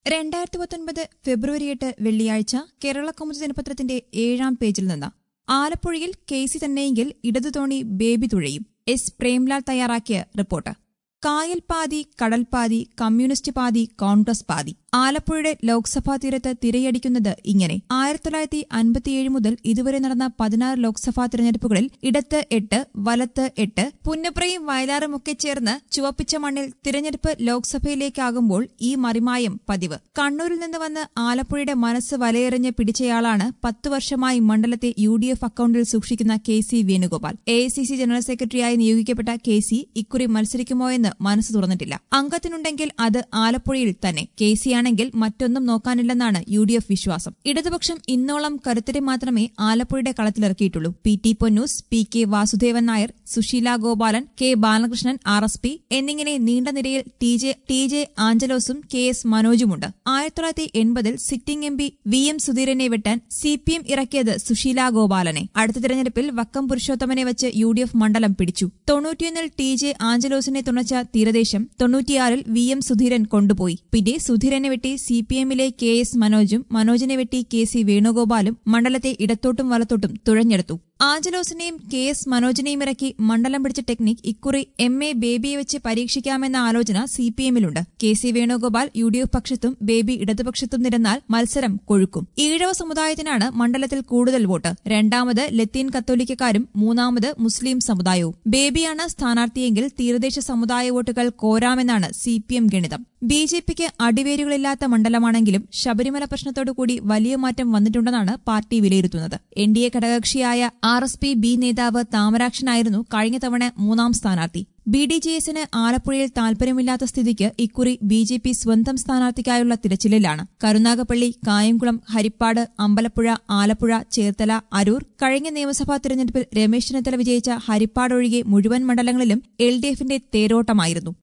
രണ്ടായിരത്തി പത്തൊൻപത് ഫെബ്രുവരി എട്ട് വെള്ളിയാഴ്ച കേരള കൗമുദി ദിനപത്രത്തിന്റെ ഏഴാം പേജിൽ നിന്ന് ആലപ്പുഴയിൽ കെ സി തന്നെയെങ്കിൽ ഇടതുതോണി ബേബി തുഴയും എസ് പ്രേംലാൽ തയ്യാറാക്കിയ റിപ്പോർട്ട് കായൽ പാതി കടൽ പാതി കമ്മ്യൂണിസ്റ്റ് പാതി കോൺഗ്രസ് പാതി ആലപ്പുഴയുടെ ലോക്സഭാ തീരത്ത് തിരയടിക്കുന്നത് ഇങ്ങനെ ആയിരത്തി തൊള്ളായിരത്തി അൻപത്തിയേഴ് മുതൽ ഇതുവരെ നടന്ന പതിനാറ് ലോക്സഭാ തിരഞ്ഞെടുപ്പുകളിൽ ഇടത്ത് എട്ട് വലത്ത് എട്ട് പുന്നപ്രയും വയലാറും ഒക്കെ ചേർന്ന് ചുവപ്പിച്ച മണ്ണിൽ തിരഞ്ഞെടുപ്പ് ലോക്സഭയിലേക്കാകുമ്പോൾ ഈ മറിമായം പതിവ് കണ്ണൂരിൽ നിന്ന് വന്ന് ആലപ്പുഴയുടെ മനസ്സ് വലയെറിഞ്ഞ് പിടിച്ചയാളാണ് പത്തു വർഷമായി മണ്ഡലത്തെ യു ഡി എഫ് അക്കൌണ്ടിൽ സൂക്ഷിക്കുന്ന K C Venugopal A I C C general സെക്രട്ടറിയായി നിയോഗിക്കപ്പെട്ട കെ സി ഇക്കുറി മത്സരിക്കുമോ എന്ന് മനസ്സ് തുറന്നിട്ടില്ല അംഗത്തിനുണ്ടെങ്കിൽ അത് ആലപ്പുഴയിൽ തന്നെ കെ സി ആണെങ്കിൽ മറ്റൊന്നും നോക്കാനില്ലെന്നാണ് യു ഡി എഫ് വിശ്വാസം ഇടതുപക്ഷം ഇന്നോളം കരുത്തരെ മാത്രമേ ആലപ്പുഴയുടെ കളത്തിലിറക്കിയിട്ടുള്ളൂ P T Ponnoose P K Vasudevan Nair Susheela Gopalan K Balakrishnan R S P എന്നിങ്ങനെ നീണ്ട നിരയിൽ ടി ജെ ടി ജെ ആഞ്ചലോസും കെ എസ് മനോജുമുണ്ട് ആയിരത്തി തൊള്ളായിരത്തി എൺപതിൽ sitting M P V M സുധീരനെ വെട്ടാൻ സി പി എം ഇറക്കിയത് സുശീല ഗോപാലനെ അടുത്ത തിരഞ്ഞെടുപ്പിൽ വക്കം പുരുഷോത്തമനെ വെച്ച് യു ഡി എഫ് മണ്ഡലം പിടിച്ചു തൊണ്ണൂറ്റിയൊന്നിൽ ടി ജെ ആഞ്ചലോസിനെ തുണച്ച തീരദേശം തൊണ്ണൂറ്റിയാറിൽ വി എം സുധീരൻ കൊണ്ടുപോയി പിന്നെ സുധീരനെ വെട്ടി സി പി എമ്മിലെ കെ എസ് മനോജും മനോജിനെ വെട്ടി കെ സി വേണുഗോപാലും മണ്ഡലത്തെ ഇടത്തോട്ടും വലത്തോട്ടും തുഴഞ്ഞെടുത്തു ആഞ്ചലോസിനെയും കെ എസ് മനോജിനെയും ഇറക്കി മണ്ഡലം പിടിച്ച ടെക്നിക് ഇക്കുറി എം എ ബേബിയെ വെച്ച് പരീക്ഷിക്കാമെന്ന ആലോചന സി പി എമ്മിലുണ്ട് K C Venugopal U D F പക്ഷത്തും ബേബി ഇടതുപക്ഷത്തും നിരന്നാൽ മത്സരം കൊഴുക്കും ഈഴവ സമുദായത്തിനാണ് മണ്ഡലത്തിൽ കൂടുതൽ വോട്ട് രണ്ടാമത് ലത്തീൻ കത്തോലിക്കക്കാരും മൂന്നാമത് മുസ്ലിം സമുദായവും ബേബിയാണ് സ്ഥാനാർത്ഥിയെങ്കിൽ തീരദേശ സമുദായ വോട്ടുകൾ കോരാമെന്നാണ് സി പി എം ഗണിതം ബി ജെ പിക്ക് അടിവേരുകളില്ലാത്ത മണ്ഡലമാണെങ്കിലും ശബരിമല പ്രശ്നത്തോടുകൂടി വലിയ മാറ്റം വന്നിട്ടുണ്ടെന്നാണ് പാർട്ടി വിലയിരുത്തുന്നത് എൻ ഡി എ ഘടകകക്ഷിയായ ആർ എസ് പി ബി നേതാവ് താമരാക്ഷനായിരുന്നു കഴിഞ്ഞ തവണ മൂന്നാം സ്ഥാനാർത്ഥി ബി ഡി ജെ എസിന് ആലപ്പുഴയിൽ താൽപര്യമില്ലാത്ത സ്ഥിതിക്ക് ഇക്കുറി ബി ജെ പി സ്വന്തം സ്ഥാനാർത്ഥിക്കായുള്ള തിരച്ചിലിലാണ് കരുനാഗപ്പള്ളി കായംകുളം ഹരിപ്പാട് അമ്പലപ്പുഴ ആലപ്പുഴ ചേർത്തല അരൂർ കഴിഞ്ഞ നിയമസഭാ തിരഞ്ഞെടുപ്പിൽ രമേശ് ചെന്നിത്തല വിജയിച്ച ഹരിപ്പാട് ഒഴികെ മുഴുവൻ മണ്ഡലങ്ങളിലും എൽ ഡി എഫിന്റെ തേരോട്ടമായിരുന്നു